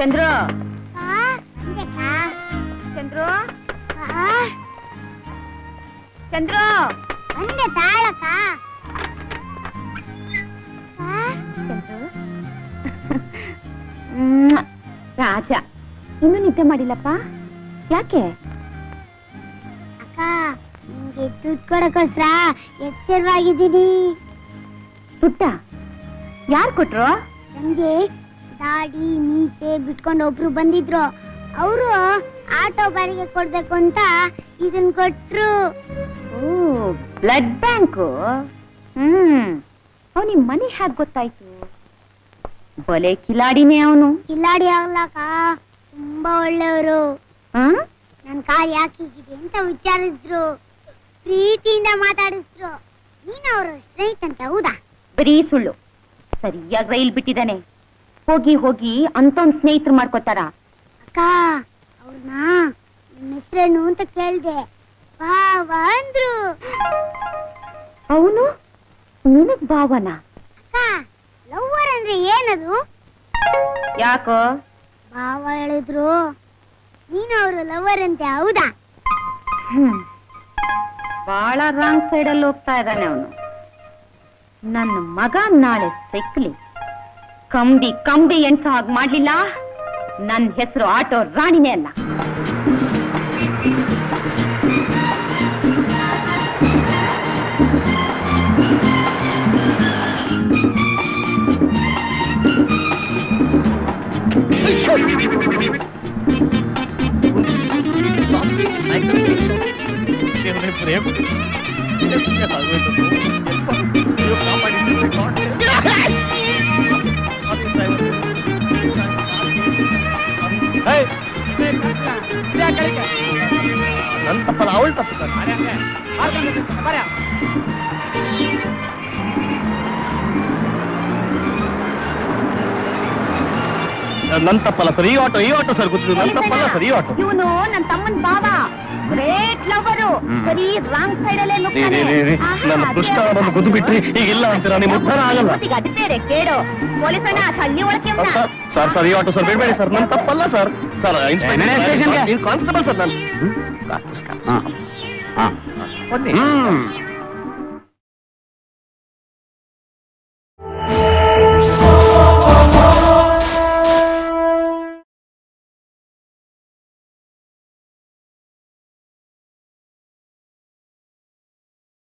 ಚಂದ್ರು ಆ, ಬಂದೆಕ್ಕ? ಚಂದ್ರು ಆ, ಚಂದ್ರು ಬಂದೆ ತಾಳಕ್ಕ ಆ, ಚಂದ್ರು ಮ್ಮ್. ರಾಜ ಇನ್ನೂ ನಿದ್ದೆ ಮಾಡಿಲ್ಲಪ್ಪ ಯಾಕೆ ಅಕ್ಕ ನಿಮ್ಗೆ ದುಡ್ಡು ಕೊಡಕ್ಕೋಸ್ಕರ ಎಚ್ಚರವಾಗಿದ್ದೀನಿ ದುಡ್ಡ ಯಾರು ಕೊಟ್ರು ಸಂಜೆ ದಾಡಿ ಮೀಸೆ ಬಿಟ್ಕೊಂಡು ಒಬ್ರು ಬಂದಿದ್ರು ಅವರು ಆಟೋ ಬಾಡಿಗೆ ಕೊಡ್ಬೇಕು ಅಂತ ಇದನ್ ಕೊಟ್ರು ಓ ಬ್ಲಡ್ ಬ್ಯಾಂಕು ಹ್ಮ್ ಅವ್ ನಿಮ್ ಮನೆ ಹ್ಯಾಕ್ ಗೊತ್ತಾಯ್ತು ಬಲೆ ಕಿಲಾಡಿನೇ ಅವನು ಕಿಲ್ಲಾಡಿ ಆಗ್ಲಕ್ಕ ತುಂಬಾ ಒಳ್ಳೆಯವರು ನನ್ ಕಾರ್ ಯಾಕೆ ಹೀಗಿದೆ ಅಂತ ವಿಚಾರಿಸಿದ್ರು ಪ್ರೀತಿಯಿಂದ ಮಾತಾಡಿದ್ರು ನೀನ್ ಅವ್ರ ಸ್ನೇಹಿತಂತೆ ಹೌದಾ ಬರೀ ಸುಳ್ಳು ಸರಿಯಾಗಿ ರೈಲ್ ಬಿಟ್ಟಿದ್ದಾನೆ ಹೋಗಿ ಹೋಗಿ ಅಂತೊಂದ್ ಸ್ನೇಹಿತರು ಮಾಡ್ಕೋತಾರ ಅಕ್ಕ ಅವ್ರನ್ನ ನಿಮ್ಮ ಹೆಸರೇನು ಅಂತ ಕೇಳ್ದೆ ವಾ ವಾ ಅಂದ್ರು ಅವನು ನಿನಗ್ ಭಾವನ ಅಕ್ಕ ಲವ್ವರ್ ಅಂದ್ರೆ ಏನದು ಯಾಕೋ ಭಾವ ಹೇಳಿದ್ರು ನೀನು ಅವರು ಲವರ್ ಅಂತೆ ಹೌದಾ ಹ್ಮ್ ಬಾಳ ರಾಂಗ್ ಸೈಡ್ ಅಲ್ಲಿ ಹೋಗ್ತಾ ಇದ್ದಾನೆ ಅವನು ನನ್ನ ಮಗ ನಾಳೆ ಸಿಕ್ಲಿ ಕಂಬಿ ಕಂಬಿ ಎಣ್ಸೋ ಹಾಗೆ ಮಾಡ್ಲಿಲ್ಲ ನನ್ನ ಹೆಸರು ಆಟೋ ರಾಣಿನೇ ಅಲ್ಲ ನನ್ ತಪ್ಪಲ್ಲ ಅವಳು ತಪ್ಪು ಸರ್ ನನ್ ತಪ್ಪಲ್ಲ ಸರ್ ಈ ಆಟೋ ಈ ಆಟೋ ಸರ್ ಗೊತ್ತಿದ್ದು ನನ್ ತಪ್ಪಲ್ಲ ಸರ್ ಈ ಆಟೋ ಇವನು ನನ್ನ ತಮ್ಮನ್ ಬಾವ ಗ್ರೇಟ್ ಲವರು ಹ್ಮ್. ಸರಿ ರಾಂಗ್ ಸೈಡ್ ಅಲ್ಲೇ ರೀ, ನುಗ್ತಾನೆ. ರೀ, ರೀ, ರೀ, ಆಹಾ, ನನ್ನ ಅದೇ ಪೃಷ್ಠ ಅದೇ. ನನ್ನ ಗುದ್ದು ಬಿಟ್ರಿ ಈಗ ಇಲ್ಲ ಅಂತೀರಾ ನಿಮ್ಮ ಉದ್ಧಾರ ಆಗಲ್ಲ ಈಗ ಅದು ಬೇರೆ ಕೇಳು ಪೊಲೀಸನ ಹಳ್ಳಿ ಒಳಗೆ ಸರ್ ಸರ್ ಸರ್ ಈ ಆಟೋ ಸರ್ ಬೇಡಬೇಡಿ ಸರ್ ನನ್ ತಪ್ಪಲ್ಲ ಸರ್ ಸರ್ ನೆನೆ ಸ್ಟೇಷನ್ಗೆ. ಕಾನ್ಸ್ಟೇಬಲ್ ಸರ್ ನಾನು ಬನ್ನಿ ಹ್ಮ್